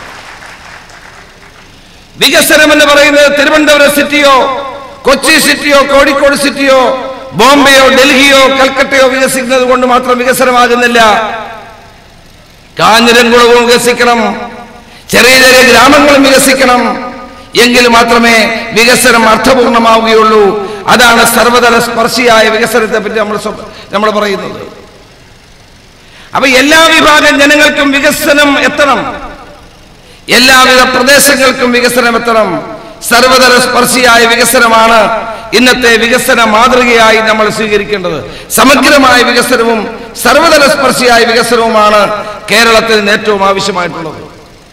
Speaker 10: വികസനം എന്ന് പറയുന്നത് തിരുവനന്തപുരം സിറ്റിയോ കൊച്ചി സിറ്റിയോ കോഴിക്കോട് സിറ്റിയോ ബോംബെയോ ഡൽഹിയോ കൽക്കട്ടയോ വികസിക്കുന്നത് കൊണ്ട് മാത്രം വികസനമാകുന്നില്ല കാഞ്ഞിരംകുളവും വികസിക്കണം ചെറിയ ചെറിയ ഗ്രാമങ്ങളും വികസിക്കണം എങ്കിൽ മാത്രമേ വികസനം അർത്ഥപൂർണമാവുകയുള്ളൂ അതാണ് സർവതല സ്പർശിയായ വികസനത്തെ പറ്റി നമ്മൾ സ്വ- നമ്മൾ പറയുന്നത് അപ്പൊ എല്ലാ വിഭാഗം ജനങ്ങൾക്കും വികസനം എത്തണം എല്ലാവിധ പ്രദേശങ്ങൾക്കും വികസനം എത്തണം സർവതല സ്പർശിയായ വികസനമാണ് ഇന്നത്തെ വികസന മാതൃകയായി നമ്മൾ സ്വീകരിക്കേണ്ടത് സമഗ്രമായ വികസനവും സർവതല സ്പർശിയായ വികസനവുമാണ് കേരളത്തിൽ ഇന്ന് ഏറ്റവും ആവശ്യമായിട്ടുള്ളത്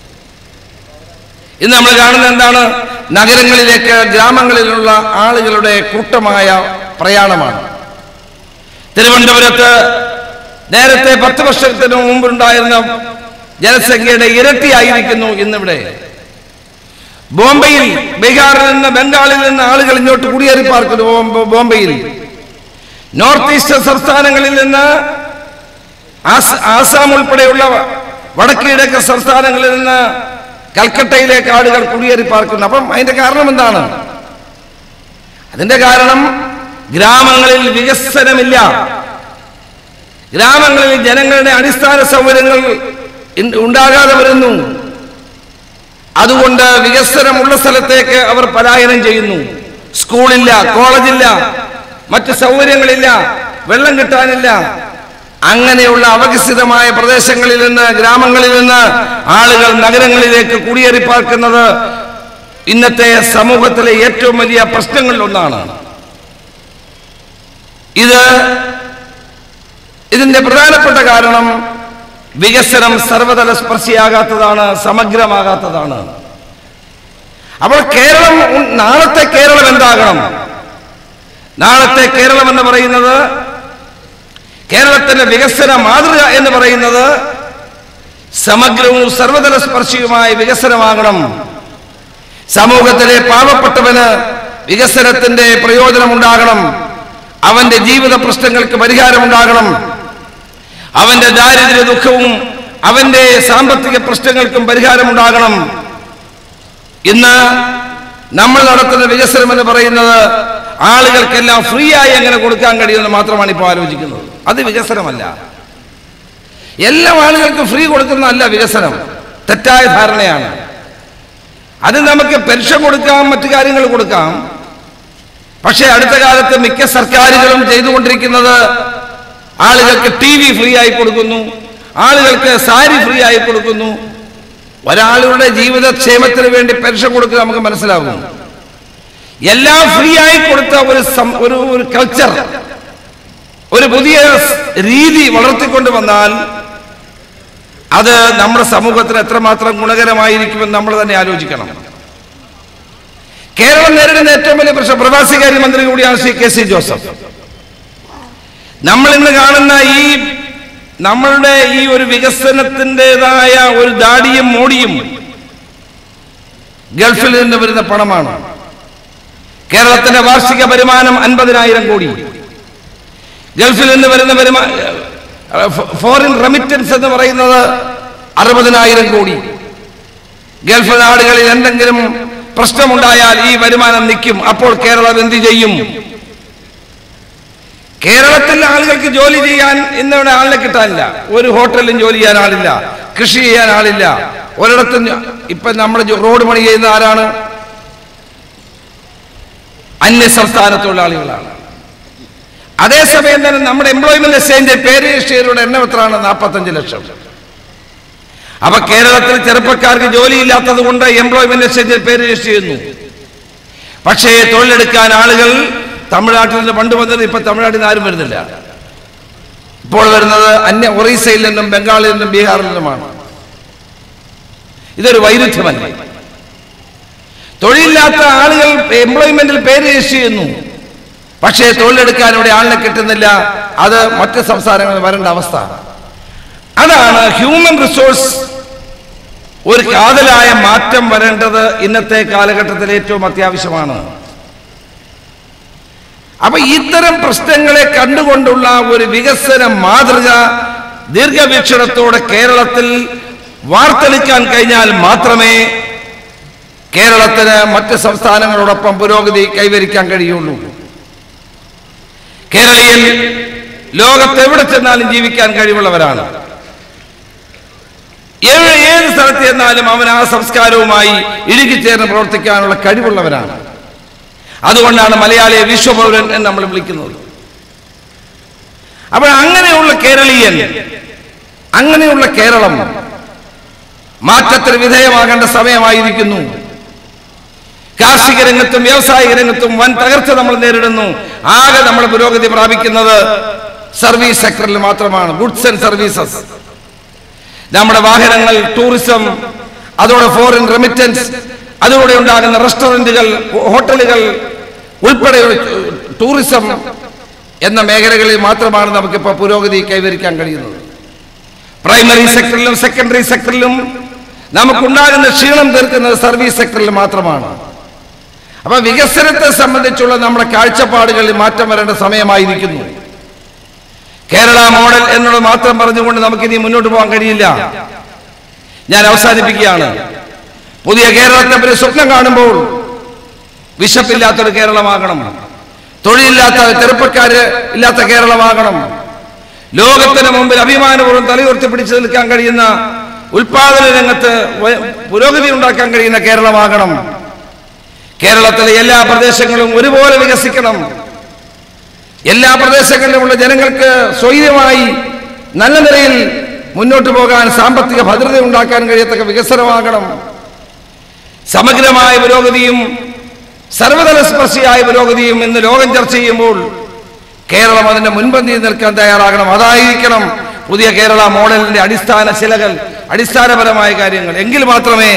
Speaker 10: ഇന്ന് നമ്മൾ കാണുന്നത് എന്താണ് നഗരങ്ങളിലേക്ക് ഗ്രാമങ്ങളിലുള്ള ആളുകളുടെ കൂട്ടമായ പ്രയാണമാണ് തിരുവനന്തപുരത്ത് നേരത്തെ പത്ത് വർഷത്തിന് മുമ്പുണ്ടായിരുന്ന ജനസംഖ്യയുടെ ഇരട്ടിയായിരിക്കുന്നു ഇന്നിവിടെ ബോംബെയിൽ ബീഹാറിൽ നിന്ന് ബംഗാളിൽ നിന്ന് ആളുകൾ ഇങ്ങോട്ട് കുടിയേറി പാർക്കുന്നു ബോംബെ- ബോംബെയിൽ നോർത്ത് ഈസ്റ്റ് സംസ്ഥാനങ്ങളിൽ നിന്ന് ആസ്- ആസാം ഉൾപ്പെടെയുള്ള വടക്ക് കിഴക്ക് സംസ്ഥാനങ്ങളിൽ നിന്ന് കൽക്കട്ടയിലേക്ക് ആളുകൾ കുടിയേറി പാർക്കുന്നു അപ്പം അതിന്റെ കാരണം എന്താണ് അതിന്റെ കാരണം ഗ്രാമങ്ങളിൽ വികസനമില്ല ഗ്രാമങ്ങളിൽ ജനങ്ങളുടെ അടിസ്ഥാന സൗകര്യങ്ങൾ ഇൻ- ഉണ്ടാകാതെ വരുന്നു അതുകൊണ്ട് വികസനമുള്ള സ്ഥലത്തേക്ക് അവർ പലായനം ചെയ്യുന്നു സ്കൂളില്ല കോളേജില്ല മറ്റ് സൗകര്യങ്ങളില്ല വെള്ളം കിട്ടാനില്ല അങ്ങനെയുള്ള അവികസിതമായ പ്രദേശങ്ങളിൽ നിന്ന് ഗ്രാമങ്ങളിൽ നിന്ന് ആളുകൾ നഗരങ്ങളിലേക്ക് കുടിയേറി പാർക്കുന്നത് ഇന്നത്തെ സമൂഹത്തിലെ ഏറ്റവും വലിയ പ്രശ്നങ്ങളിലൊന്നാണ് ഇത് ഇതിന്റെ പ്രധാനപ്പെട്ട കാരണം വികസനം സർവതല സ്പർശിയാകാത്തതാണ് സമഗ്രമാകാത്തതാണ് അപ്പോൾ കേരളം ഉ- നാളത്തെ കേരളം എന്താകണം നാളത്തെ കേരളം എന്ന് പറയുന്നത് കേരളത്തിന്റെ വികസന മാതൃക എന്ന് പറയുന്നത് സമഗ്രവും സർവതല സ്പർശിയുമായ വികസനമാകണം സമൂഹത്തിലെ പാവപ്പെട്ടവന് വികസനത്തിന്റെ പ്രയോജനമുണ്ടാകണം അവന്റെ ജീവിത പ്രശ്നങ്ങൾക്ക് പരിഹാരമുണ്ടാകണം അവന്റെ ദാരിദ്ര്യ ദുഃഖവും അവന്റെ സാമ്പത്തിക പ്രശ്നങ്ങൾക്കും പരിഹാരമുണ്ടാകണം ഇന്ന് നമ്മൾ നടത്തുന്ന വികസനം എന്ന് പറയുന്നത് ആളുകൾക്കെല്ലാം ഫ്രീ ആയി എങ്ങനെ കൊടുക്കാൻ കഴിയുമെന്ന് മാത്രമാണ് ഇപ്പോൾ ആലോചിക്കുന്നത് അത് വികസനമല്ല എല്ലാ ആളുകൾക്കും ഫ്രീ കൊടുക്കുന്നതല്ല വികസനം തെറ്റായ ധാരണയാണ് അത് നമുക്ക് പെൻഷൻ കൊടുക്കാം മറ്റു കാര്യങ്ങൾ കൊടുക്കാം പക്ഷേ അടുത്ത കാലത്ത് മിക്ക സർക്കാരുകളും ചെയ്തുകൊണ്ടിരിക്കുന്നത് ആളുകൾക്ക് ടി വി ഫ്രീ ആയി കൊടുക്കുന്നു ആളുകൾക്ക് സാരി ഫ്രീ ആയി കൊടുക്കുന്നു ഒരാളുടെ ജീവിതക്ഷേമത്തിന് വേണ്ടി പെൻഷൻ കൊടുക്കുക നമുക്ക് മനസ്സിലാകും എല്ലാം ഫ്രീ ആയി കൊടുത്ത ഒരു സം- ഒരു ഒരു കൾച്ചർ ഒരു പുതിയ സ് രീതി വളർത്തിക്കൊണ്ട് വന്നാൽ അത് നമ്മുടെ സമൂഹത്തിന് എത്രമാത്രം ഗുണകരമായിരിക്കുമെന്ന് നമ്മൾ തന്നെ ആലോചിക്കണം കേരളം നേരിടുന്ന ഏറ്റവും വലിയ പ്രശ്നം പ്രവാസികാര്യ മന്ത്രി കൂടിയാണ് ശ്രീ കെ സി ജോസഫ് നമ്മൾ ഇന്ന് കാണുന്ന ഈ നമ്മളുടെ ഈ ഒരു വികസനത്തിൻ്റെതായ ഒരു ദാടിയും മോടിയും ഗൾഫിൽ നിന്ന് വരുന്ന പണമാണ് കേരളത്തിന്റെ വാർഷിക വരുമാനം അൻപതിനായിരം കോടി ഗൾഫിൽ നിന്ന് വരുന്ന വരുമാ ഫോറിൻ റെമിറ്റൻസ് എന്ന് പറയുന്നത് അറുപതിനായിരം കോടി ഗൾഫ് നാടുകളിൽ എന്തെങ്കിലും പ്രശ്നമുണ്ടായാൽ ഈ വരുമാനം നിൽക്കും അപ്പോൾ കേരളം എന്ത് ചെയ്യും കേരളത്തിൽ ആളുകൾക്ക് ജോലി ചെയ്യാൻ ഇന്നിവിടെ ആളിനെ കിട്ടാനില്ല ഒരു ഹോട്ടലിലും ജോലി ചെയ്യാൻ ആളില്ല കൃഷി ചെയ്യാൻ ആളില്ല ഒരിടത്തും ജോ- ഇപ്പൊ നമ്മൾ ജോ- റോഡ് പണി ചെയ്യുന്ന ആരാണ് അന്യ സംസ്ഥാന തൊഴിലാളികളാണ് അതേസമയം തന്നെ നമ്മുടെ എംപ്ലോയ്മെന്റ് എക്സ്ചേഞ്ച് പേര് രജിസ്റ്ററുടെ എണ്ണം എത്രയാണ് നാൽപ്പത്തഞ്ച് ലക്ഷം അപ്പൊ കേരളത്തിൽ ചെറുപ്പക്കാർക്ക് ജോലിയില്ലാത്തത് കൊണ്ട് എംപ്ലോയ്മെന്റ് എക്സ്ചേഞ്ചിൽ പേര് രജിസ്റ്റർ ചെയ്യുന്നു പക്ഷേ തൊഴിലെടുക്കാൻ ആളുകൾ തമിഴ്നാട്ടിൽ നിന്ന് പണ്ട് വന്നത് ഇപ്പൊ തമിഴ്നാട്ടിൽ നിന്ന് ആരും വരുന്നില്ല ഇപ്പോൾ വരുന്നത് അന്യ ഒറീസയിൽ നിന്നും ബംഗാളിൽ നിന്നും ബീഹാറിൽ നിന്നുമാണ് ഇതൊരു വൈരുദ്ധ്യമല്ല തൊഴിലില്ലാത്ത ആളുകൾ എംപ്ലോയ്മെന്റിൽ പേര് രജിസ്റ്റർ ചെയ്യുന്നു പക്ഷേ തൊഴിലെടുക്കാൻ ഇവിടെ ആളിനെ കിട്ടുന്നില്ല അത് മറ്റ് സംസ്ഥാനങ്ങളിൽ വരേണ്ട അവസ്ഥ അതാണ് ഹ്യൂമൻ റിസോഴ്സ് ഒരു കാതലായ മാറ്റം വരേണ്ടത് ഇന്നത്തെ കാലഘട്ടത്തിൽ ഏറ്റവും അത്യാവശ്യമാണ് അപ്പൊ ഇത്തരം പ്രശ്നങ്ങളെ കണ്ടുകൊണ്ടുള്ള ഒരു വികസന മാതൃക ദീർഘവീക്ഷണത്തോടെ കേരളത്തിൽ വാർത്തെടുക്കാൻ കഴിഞ്ഞാൽ മാത്രമേ കേരളത്തിന് മറ്റ് സംസ്ഥാനങ്ങളോടൊപ്പം പുരോഗതി കൈവരിക്കാൻ കഴിയുള്ളൂ കേരളീയൻ ലോകത്ത് എവിടെ ചെന്നാലും ജീവിക്കാൻ കഴിവുള്ളവരാണ് ഏത് ഏത് സ്ഥലത്ത് ചെന്നാലും അവൻ ആ സംസ്കാരവുമായി ഇഴുകിച്ചേർന്ന് പ്രവർത്തിക്കാനുള്ള കഴിവുള്ളവരാണ് അതുകൊണ്ടാണ് മലയാളിയെ വിശ്വപൗരൻ എന്ന് നമ്മൾ വിളിക്കുന്നത് അപ്പോൾ അങ്ങനെയുള്ള കേരളീയൻ അങ്ങനെയുള്ള കേരളം മാറ്റത്തിന് വിധേയമാകേണ്ട സമയമായിരിക്കുന്നു കാർഷിക രംഗത്തും വ്യാവസായിക രംഗത്തും വൻ തകർച്ച നമ്മൾ നേരിടുന്നു ആകെ നമ്മൾ പുരോഗതി പ്രാപിക്കുന്നത് സർവീസ് സെക്ടറിൽ മാത്രമാണ് ഗുഡ്സ് ആൻഡ് സർവീസസ് നമ്മുടെ വാഹനങ്ങൾ ടൂറിസം അതോടെ ഫോറിൻ റെമിറ്റൻസ് അതിലൂടെ ഉണ്ടാകുന്ന റെസ്റ്റോറന്റുകൾ ഹോട്ടലുകൾ ഉൾപ്പെടെ ടൂറിസം എന്ന മേഖലകളിൽ മാത്രമാണ് നമുക്കിപ്പോൾ പുരോഗതി കൈവരിക്കാൻ കഴിയുന്നത് പ്രൈമറി സെക്ടറിലും സെക്കൻഡറി സെക്ടറിലും നമുക്കുണ്ടാകുന്ന ക്ഷീണം തീർക്കുന്നത് സർവീസ് സെക്ടറിൽ മാത്രമാണ് അപ്പൊ വികസനത്തെ സംബന്ധിച്ചുള്ള നമ്മുടെ കാഴ്ചപ്പാടുകളിൽ മാറ്റം വരേണ്ട സമയമായിരിക്കുന്നു കേരള മോഡൽ എന്നുള്ളത് മാത്രം പറഞ്ഞുകൊണ്ട് നമുക്കിനി മുന്നോട്ട് പോകാൻ കഴിയില്ല ഞാൻ അവസാനിപ്പിക്കുകയാണ് പുതിയ കേരളത്തെ പറ്റി സ്വപ്നം കാണുമ്പോൾ വിശപ്പില്ലാത്തൊരു കേരളമാകണം തൊഴിലില്ലാത്ത ചെറുപ്പക്കാര് ഇല്ലാത്ത കേരളമാകണം ലോകത്തിന് മുമ്പിൽ അഭിമാനപൂർവ്വം തലയുയർത്തി പിടിച്ചു നിൽക്കാൻ കഴിയുന്ന ഉൽപാദന രംഗത്ത് വ- പുരോഗതി ഉണ്ടാക്കാൻ കഴിയുന്ന കേരളമാകണം കേരളത്തിലെ എല്ലാ പ്രദേശങ്ങളും ഒരുപോലെ വികസിക്കണം എല്ലാ പ്രദേശങ്ങളിലുമുള്ള ജനങ്ങൾക്ക് സ്വൈര്യമായി നല്ല നിലയിൽ മുന്നോട്ട് പോകാൻ സാമ്പത്തിക ഭദ്രത ഉണ്ടാക്കാൻ കഴിയത്തക്ക വികസനമാകണം സമഗ്രമായ പുരോഗതിയും സർവതല സ്പർശിയായ പുരോഗതിയും ഇന്ന് ലോകം ചർച്ച ചെയ്യുമ്പോൾ കേരളം അതിന്റെ മുൻപന്തിയിൽ നിൽക്കാൻ തയ്യാറാകണം അതായിരിക്കണം പുതിയ കേരള മോഡലിന്റെ അടിസ്ഥാന ശിലകൾ അടിസ്ഥാനപരമായ കാര്യങ്ങൾ എങ്കിൽ മാത്രമേ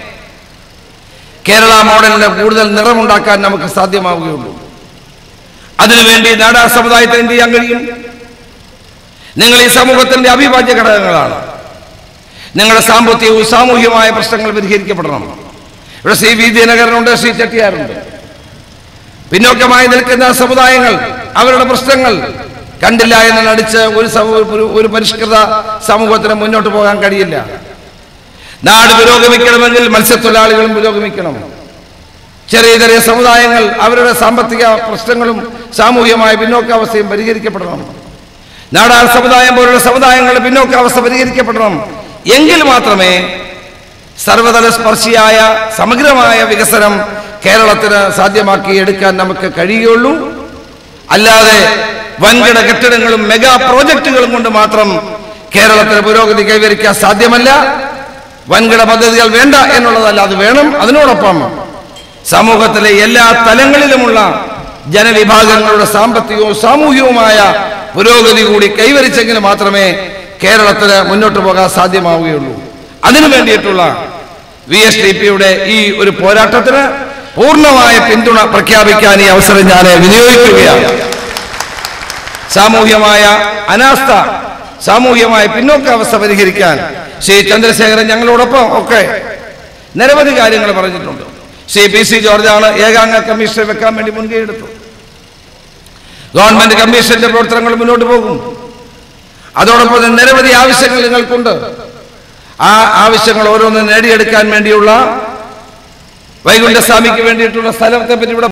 Speaker 10: കേരള മോഡലിന്റെ കൂടുതൽ നിറമുണ്ടാക്കാൻ നമുക്ക് സാധ്യമാവുകയുള്ളൂ അതിനുവേണ്ടി നാടാർ സമുദായത്തിന് എന്ത് ചെയ്യാൻ കഴിയും നിങ്ങൾ ഈ സമൂഹത്തിന്റെ അവിഭാജ്യ ഘടകങ്ങളാണ് നിങ്ങളുടെ സാമ്പത്തികവും സാമൂഹികമായ പ്രശ്നങ്ങൾ പരിഹരിക്കപ്പെടണം ഇവിടെ ശ്രീ വി ദിനകരനുണ്ട് ശ്രീ ചെട്ടിയാരുണ്ട് പിന്നോക്കമായി നിൽക്കുന്ന സമുദായങ്ങൾ അവരുടെ പ്രശ്നങ്ങൾ കണ്ടില്ല എന്ന് നടിച്ച് ഒരു സമൂ- ഒരു- ഒരു പരിഷ്കൃത സമൂഹത്തിന് മുന്നോട്ട് പോകാൻ കഴിയില്ല നാട് പുരോഗമിക്കണമെങ്കിൽ മത്സ്യത്തൊഴിലാളികളും പുരോഗമിക്കണം ചെറിയ ചെറിയ സമുദായങ്ങൾ അവരുടെ സാമ്പത്തിക പ്രശ്നങ്ങളും സാമൂഹികമായ പിന്നോക്കാവസ്ഥയും പരിഹരിക്കപ്പെടണം നാടാർ സമുദായം പോലുള്ള സമുദായങ്ങളുടെ പിന്നോക്കാവസ്ഥ പരിഹരിക്കപ്പെടണം എങ്കിൽ മാത്രമേ സർവതല സ്പർശിയായ സമഗ്രമായ വികസനം കേരളത്തിന് സാധ്യമാക്കി എടുക്കാൻ നമുക്ക് കഴിയുള്ളൂ അല്ലാതെ വൻകിട കെട്ടിടങ്ങളും മെഗാ പ്രോജക്റ്റുകളും കൊണ്ട് മാത്രം കേരളത്തിന് പുരോഗതി കൈവരിക്കാൻ സാധ്യമല്ല വൻകിട പദ്ധതികൾ വേണ്ട എന്നുള്ളതല്ല അത് വേണം അതിനോടൊപ്പം സമൂഹത്തിലെ എല്ലാ തലങ്ങളിലുമുള്ള ജനവിഭാഗങ്ങളുടെ സാമ്പത്തികവും സാമൂഹികവുമായ പുരോഗതി കൂടി കൈവരിച്ചെങ്കിൽ മാത്രമേ കേരളത്തിന് മുന്നോട്ട് പോകാൻ സാധ്യമാവുകയുള്ളൂ അതിനു വേണ്ടിയിട്ടുള്ള വി എസ് ഡി പിയുടെ ഈ ഒരു പോരാട്ടത്തിന് പൂർണ്ണമായ പിന്തുണ പ്രഖ്യാപിക്കാൻ ഈ അവസരം ഞാൻ വിനിയോഗിക്കുകയാണ് സാമൂഹ്യമായ അനാസ്ഥ സാമൂഹ്യമായ പിന്നോക്കാവസ്ഥ പരിഹരിക്കാൻ ശ്രീ ചന്ദ്രശേഖരൻ ഞങ്ങളോടൊപ്പം ഒക്കെ നിരവധി കാര്യങ്ങൾ പറഞ്ഞിട്ടുണ്ട് ശ്രീ പി സി ജോർജാണ് ഏകാംഗ കമ്മീഷനെ വെക്കാൻ വേണ്ടി മുൻകൈ എടുത്തു ഗവൺമെന്റ് കമ്മീഷന്റെ പ്രവർത്തനങ്ങൾ മുന്നോട്ട് പോകും അതോടൊപ്പം തന്നെ നിരവധി ആവശ്യങ്ങൾ നിങ്ങൾക്കുണ്ട് ആ ആവശ്യങ്ങൾ ഓരോന്നും നേടിയെടുക്കാൻ വേണ്ടിയുള്ള വൈകുണ്ഠസ്വാമിക്ക് വേണ്ടിയിട്ടുള്ള സ്ഥലത്തെ പറ്റി ഇവിടെ